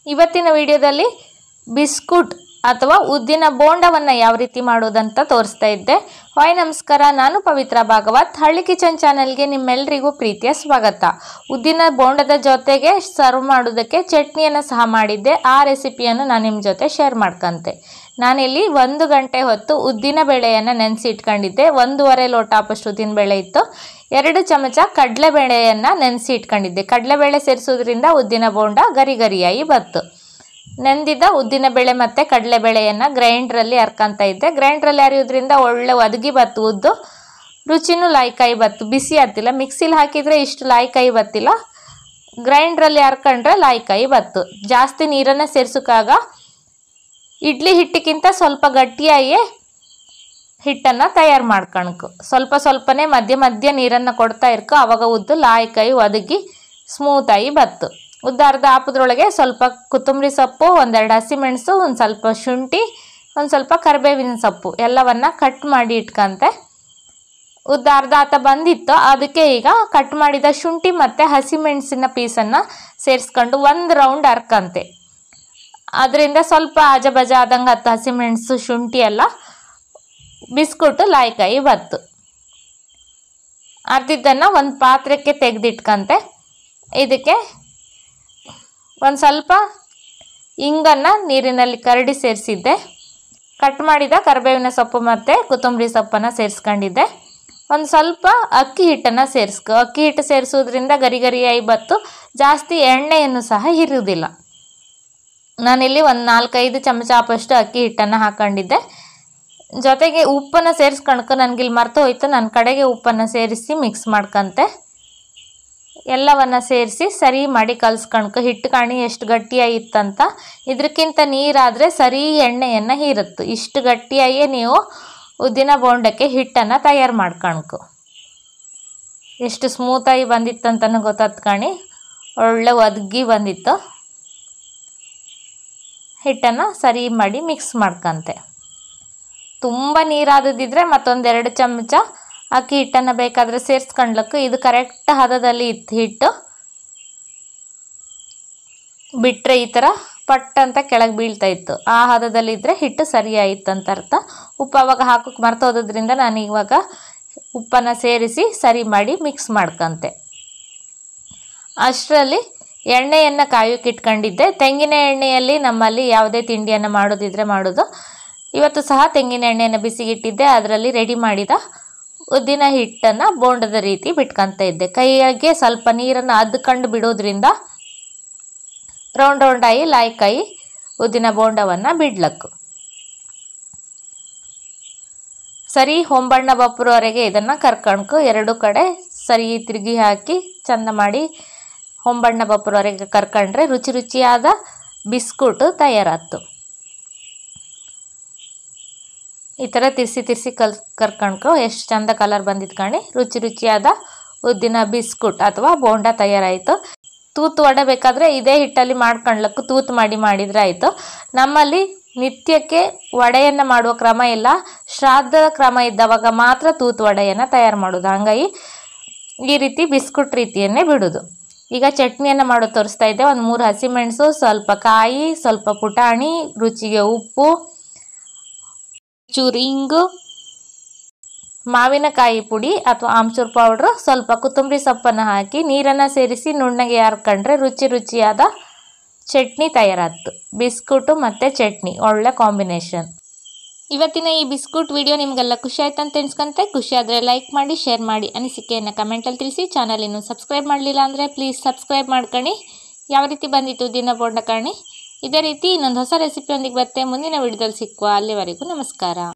ಇವತ್ತಿನ ವಿಡಿಯೋದಲ್ಲಿ ಬಿಸ್ಕುಟ್ ಅಥವಾ ಉದ್ದಿನ ಬೋಂಡವನ್ನು ಯಾವ ರೀತಿ ಮಾಡೋದಂತ ತೋರಿಸ್ತಾ ಇದ್ದೆ ಹಾಯ್ ನಮಸ್ಕಾರ ನಾನು ಪವಿತ್ರ ಭಾಗವತ್ ಹಳ್ಳಿ ಕಿಚನ್ ಚಾನೆಲ್ಗೆ ನಿಮ್ಮೆಲ್ಲರಿಗೂ ಪ್ರೀತಿಯ ಸ್ವಾಗತ ಉದ್ದಿನ ಬೋಂಡದ ಜೊತೆಗೆ ಸರ್ವ್ ಮಾಡೋದಕ್ಕೆ ಚಟ್ನಿಯನ್ನು ಸಹ ಮಾಡಿದ್ದೆ ಆ ರೆಸಿಪಿಯನ್ನು ನಾನು ನಿಮ್ಮ ಜೊತೆ ಶೇರ್ ಮಾಡ್ಕೊಂತೆ ನಾನಿಲ್ಲಿ ಒಂದು ಗಂಟೆ ಹೊತ್ತು ಉದ್ದಿನ ಬೇಳೆಯನ್ನು ನೆನೆಸಿ ಇಟ್ಕೊಂಡಿದ್ದೆ ಒಂದೂವರೆ ಲೋಟ ಅಷ್ಟು ಉದ್ದಿನ ಬೇಳೆ ಇತ್ತು ಎರಡು ಚಮಚ ಕಡಲೆಬೇಳೆಯನ್ನು ನೆನೆಸಿ ಇಟ್ಕೊಂಡಿದ್ದೆ ಕಡಲೆಬೇಳೆ ಸೇರಿಸೋದ್ರಿಂದ ಉದ್ದಿನ ಬೋಂಡ ಗರಿ ಗರಿಯಾಗಿ ಬತ್ತು ನೆಂದಿದ್ದ ಉದ್ದಿನ ಬೇಳೆ ಮತ್ತು ಕಡಲೆಬೇಳೆಯನ್ನು ಗ್ರೈಂಡ್ರಲ್ಲಿ ಹರ್ಕೊಂತ ಇದ್ದೆ ಗ್ರೈಂಡ್ರಲ್ಲಿ ಹರಿಯೋದ್ರಿಂದ ಒಳ್ಳೆ ಒದಗಿ ಬತ್ತು ಉದ್ದು ರುಚಿನೂ ಲಾಯ್ಕಾಯಿ ಬತ್ತು ಬಿಸಿ ಆಗ್ತಿಲ್ಲ ಮಿಕ್ಸಿಲಿ ಹಾಕಿದರೆ ಇಷ್ಟು ಲಾಯ್ಕಾಯಿ ಬತ್ತಿಲ್ಲ ಗ್ರೈಂಡ್ರಲ್ಲಿ ಹರ್ಕೊಂಡ್ರೆ ಲಾಯ್ಕಾಯಿ ಬತ್ತು ಜಾಸ್ತಿ ನೀರನ್ನು ಸೇರ್ಸೋಕ್ಕಾಗ ಇಡ್ಲಿ ಹಿಟ್ಟಿಗಿಂತ ಸ್ವಲ್ಪ ಗಟ್ಟಿಯಾಗಿ ಹಿಟ್ಟನ್ನು ತಯಾರು ಮಾಡ್ಕೊಳ್ಕು ಸ್ವಲ್ಪ ಸ್ವಲ್ಪನೇ ಮಧ್ಯ ಮಧ್ಯ ನೀರನ್ನು ಕೊಡ್ತಾ ಇರ್ಕೊ ಅವಾಗ ಉದ್ದು ಲಾಯ್ಕಾಯಿ ಒದಗಿ ಸ್ಮೂತಾಗಿ ಬತ್ತು ಉದ್ದ ಅರ್ಧ ಹಾಪದ್ರೊಳಗೆ ಸ್ವಲ್ಪ ಕೊತ್ತಂಬರಿ ಸೊಪ್ಪು ಒಂದೆರಡು ಹಸಿಮೆಣಸು ಒಂದು ಸ್ವಲ್ಪ ಶುಂಠಿ ಒಂದು ಸ್ವಲ್ಪ ಕರಿಬೇವಿನ ಸೊಪ್ಪು ಎಲ್ಲವನ್ನು ಕಟ್ ಮಾಡಿ ಇಟ್ಕಂತೆ ಉದ್ದ ಅರ್ಧ ಆತ ಬಂದಿತ್ತು ಅದಕ್ಕೆ ಈಗ ಕಟ್ ಮಾಡಿದ ಶುಂಠಿ ಮತ್ತು ಹಸಿಮೆಣಸಿನ ಪೀಸನ್ನು ಸೇರಿಸ್ಕೊಂಡು ಒಂದು ರೌಂಡ್ ಹರ್ಕಂತೆ ಅದರಿಂದ ಸ್ವಲ್ಪ ಆಜಬಜ ಆದಂಗೆ ಹತ್ತು ಹಸಿಮೆಣಸು ಶುಂಠಿ ಎಲ್ಲ ಬಿಸ್ಕುಟು ಲಾಯ್ಕಾಯಿ ಬತ್ತು ಅರ್ದಿದ್ದನ್ನು ಒಂದು ಪಾತ್ರಕ್ಕೆ ತೆಗೆದಿಟ್ಕಂತೆ ಇದಕ್ಕೆ ಒಂದು ಸ್ವಲ್ಪ ಇಂಗನ್ನು ನೀರಿನಲ್ಲಿ ಕರಡಿ ಸೇರಿಸಿದ್ದೆ ಕಟ್ ಮಾಡಿದ ಕರಿಬೇವಿನ ಸೊಪ್ಪು ಮತ್ತು ಕೊತ್ತಂಬರಿ ಸೊಪ್ಪನ್ನು ಸೇರಿಸ್ಕೊಂಡಿದ್ದೆ ಒಂದು ಸ್ವಲ್ಪ ಅಕ್ಕಿ ಹಿಟ್ಟನ್ನು ಸೇರಿಸ್ಕೊ ಅಕ್ಕಿ ಹಿಟ್ಟು ಸೇರಿಸೋದ್ರಿಂದ ಗರಿ ಗರಿಯಾಗಿ ಬತ್ತು ಜಾಸ್ತಿ ಎಣ್ಣೆಯನ್ನು ಸಹ ಹಿರಿಯೋದಿಲ್ಲ ನಾನಿಲ್ಲಿ ಒಂದು ನಾಲ್ಕೈದು ಚಮಚ ಆಪಷ್ಟು ಅಕ್ಕಿ ಹಿಟ್ಟನ್ನು ಹಾಕೊಂಡಿದ್ದೆ ಜೊತೆಗೆ ಉಪ್ಪನ್ನು ಸೇರಿಸ್ಕೊಳ್ಕೊ ನನಗಿಲ್ಲಿ ಮರ್ತು ಹೋಯ್ತು ನನ್ನ ಕಡೆಗೆ ಉಪ್ಪನ್ನು ಸೇರಿಸಿ ಮಿಕ್ಸ್ ಮಾಡ್ಕಂತೆ ಎಲ್ಲವನ್ನು ಸೇರಿಸಿ ಸರಿ ಮಾಡಿ ಕಲ್ಸ್ಕೊಳ್ಕೊ ಹಿಟ್ಟು ಕಾಣಿ ಎಷ್ಟು ಗಟ್ಟಿಯಾಗಿತ್ತಂತ ಇದಕ್ಕಿಂತ ನೀರಾದರೆ ಸರಿ ಎಣ್ಣೆಯನ್ನು ಹೀರುತ್ತೆ ಇಷ್ಟು ಗಟ್ಟಿಯಾಗಿ ನೀವು ಉದ್ದಿನ ಬೋಂಡಕ್ಕೆ ಹಿಟ್ಟನ್ನು ತಯಾರು ಮಾಡ್ಕೊಳ್ಕೊ ಎಷ್ಟು ಸ್ಮೂತಾಗಿ ಬಂದಿತ್ತಂತನೂ ಗೊತ್ತಾತ್ ಕಾಣಿ ಒಳ್ಳೆ ಒದಗಿ ಬಂದಿತ್ತು ಹಿಟ್ಟನ್ನು ಸರಿ ಮಾಡಿ ಮಿಕ್ಸ್ ಮಾಡ್ಕಂತೆ ತುಂಬ ನೀರಾದದಿದ್ರೆ ಮತ್ತೊಂದೆರಡು ಚಮಚ ಅಕ್ಕಿ ಹಿಟ್ಟನ್ನು ಬೇಕಾದರೆ ಸೇರಿಸ್ಕೊಂಡ್ಲಕ್ಕು ಇದು ಕರೆಕ್ಟ್ ಹದದಲ್ಲಿ ಇತ್ತು ಹಿಟ್ಟು ಬಿಟ್ಟರೆ ಈ ಥರ ಪಟ್ ಅಂತ ಕೆಳಗೆ ಬೀಳ್ತಾ ಇತ್ತು ಆ ಹದದಲ್ಲಿ ಇದ್ದರೆ ಹಿಟ್ಟು ಸರಿಯಾಯಿತು ಅಂತ ಅರ್ಥ ಉಪ್ಪು ಅವಾಗ ಹಾಕೋಕೆ ಮರ್ತೋದ್ರಿಂದ ನಾನು ಇವಾಗ ಉಪ್ಪನ್ನು ಸೇರಿಸಿ ಸರಿ ಮಾಡಿ ಮಿಕ್ಸ್ ಮಾಡ್ಕಂತೆ ಅಷ್ಟರಲ್ಲಿ ಎಣ್ಣೆಯನ್ನು ಕಾಯೋಕೆ ಇಟ್ಕೊಂಡಿದ್ದೆ ತೆಂಗಿನ ಎಣ್ಣೆಯಲ್ಲಿ ನಮ್ಮಲ್ಲಿ ಯಾವುದೇ ತಿಂಡಿಯನ್ನು ಮಾಡೋದಿದ್ರೆ ಮಾಡೋದು ಇವತ್ತು ಸಹ ತೆಂಗಿನ ಎಣ್ಣೆಯನ್ನು ಬಿಸಿಗಿಟ್ಟಿದ್ದೆ ಅದರಲ್ಲಿ ರೆಡಿ ಮಾಡಿದ ಉದ್ದಿನ ಹಿಟ್ಟನ್ನು ಬೋಂಡದ ರೀತಿ ಬಿಟ್ಕೊತ ಇದ್ದೆ ಕೈಯಾಗೆ ಸ್ವಲ್ಪ ನೀರನ್ನು ಅದ್ಕೊಂಡು ಬಿಡೋದ್ರಿಂದ ರೌಂಡ್ ರೌಂಡಾಗಿ ಲಾಯ್ಕಾಯಿ ಉದ್ದಿನ ಬೋಂಡವನ್ನು ಬಿಡ್ಲಕ್ಕು ಸರಿ ಹೊಂಬಣ್ಣ ಬಪ್ಪರವರೆಗೆ ಇದನ್ನು ಕರ್ಕಣ್ಕು ಎರಡು ಕಡೆ ಸರಿ ತಿರುಗಿ ಹಾಕಿ ಚಂದ ಮಾಡಿ ಹೊಂಬಣ್ಣ ಬಪ್ಪರವರೆಗೆ ಕರ್ಕೊಂಡ್ರೆ ರುಚಿ ರುಚಿಯಾದ ಬಿಸ್ಕುಟು ತಯಾರಾಯ್ತು ಈ ಥರ ತಿರ್ಸಿ ತಿರ್ಸಿ ಕಲ್ ಕರ್ಕಣ್ಕೊ ಎಷ್ಟು ಚಂದ ಕಲರ್ ಬಂದಿತ್ತು ಕಾಣಿ ರುಚಿ ರುಚಿಯಾದ ಉದ್ದಿನ ಬಿಸ್ಕುಟ್ ಅಥವಾ ಬೋಂಡ ತಯಾರಾಯಿತು ತೂತು ವಡೆ ಬೇಕಾದರೆ ಇದೇ ಹಿಟ್ಟಲ್ಲಿ ಮಾಡ್ಕೊಂಡ್ಲಕ್ಕು ತೂತು ಮಾಡಿ ಮಾಡಿದರೆ ಆಯಿತು ನಮ್ಮಲ್ಲಿ ನಿತ್ಯಕ್ಕೆ ವಡೆಯನ್ನು ಮಾಡುವ ಕ್ರಮ ಇಲ್ಲ ಶ್ರಾದ್ದದ ಕ್ರಮ ಇದ್ದವಾಗ ಮಾತ್ರ ತೂತು ವಡೆಯನ್ನು ತಯಾರು ಮಾಡೋದು ಹಾಗಾಗಿ ಈ ರೀತಿ ಬಿಸ್ಕುಟ್ ರೀತಿಯನ್ನೇ ಬಿಡೋದು ಈಗ ಚಟ್ನಿಯನ್ನು ಮಾಡೋದು ತೋರಿಸ್ತಾ ಇದ್ದೆ ಒಂದು ಮೂರು ಹಸಿಮೆಣಸು ಸ್ವಲ್ಪ ಕಾಯಿ ಸ್ವಲ್ಪ ಪುಟಾಣಿ ರುಚಿಗೆ ಉಪ್ಪು ಚೂರು ಇಂಗು ಮಾವಿನಕಾಯಿ ಪುಡಿ ಅಥವಾ ಆಮ್ಚೂರ್ ಪೌಡ್ರು ಸ್ವಲ್ಪ ಕೊತ್ತಂಬರಿ ಸೊಪ್ಪನ್ನು ಹಾಕಿ ನೀರನ್ನು ಸೇರಿಸಿ ನುಣ್ಣಗೆ ಹರ್ಕೊಂಡ್ರೆ ರುಚಿ ರುಚಿಯಾದ ಚಟ್ನಿ ತಯಾರಾಯ್ತು ಬಿಸ್ಕುಟು ಮತ್ತು ಚಟ್ನಿ ಒಳ್ಳೆ ಕಾಂಬಿನೇಷನ್ ಇವತ್ತಿನ ಈ ಬಿಸ್ಕುಟ್ ವಿಡಿಯೋ ನಿಮಗೆಲ್ಲ ಖುಷಿ ಆಯ್ತು ಅಂತ ಎಣಿಸ್ಕೊಂತೆ ಖುಷಿ ಆದರೆ ಲೈಕ್ ಮಾಡಿ ಶೇರ್ ಮಾಡಿ ಅನಿಸಿಕೆಯನ್ನು ಕಮೆಂಟಲ್ಲಿ ತಿಳಿಸಿ ಚಾನಲ್ ಇನ್ನೂ ಸಬ್ಸ್ಕ್ರೈಬ್ ಮಾಡಲಿಲ್ಲ ಅಂದರೆ ಪ್ಲೀಸ್ ಸಬ್ಸ್ಕ್ರೈಬ್ ಮಾಡ್ಕೊಳ್ಳಿ ಯಾವ ರೀತಿ ಬಂದಿತ್ತು ದಿನ ಬೋಂಡ ಕಾಣಿ ಇದೇ ರೀತಿ ಇನ್ನೊಂದು ಹೊಸ ರೆಸಿಪಿಯೊಂದಿಗೆ ಬರುತ್ತೆ ಮುಂದಿನ ವಿಡಿಯೋದಲ್ಲಿ ಸಿಕ್ಕುವ ಅಲ್ಲಿವರೆಗೂ ನಮಸ್ಕಾರ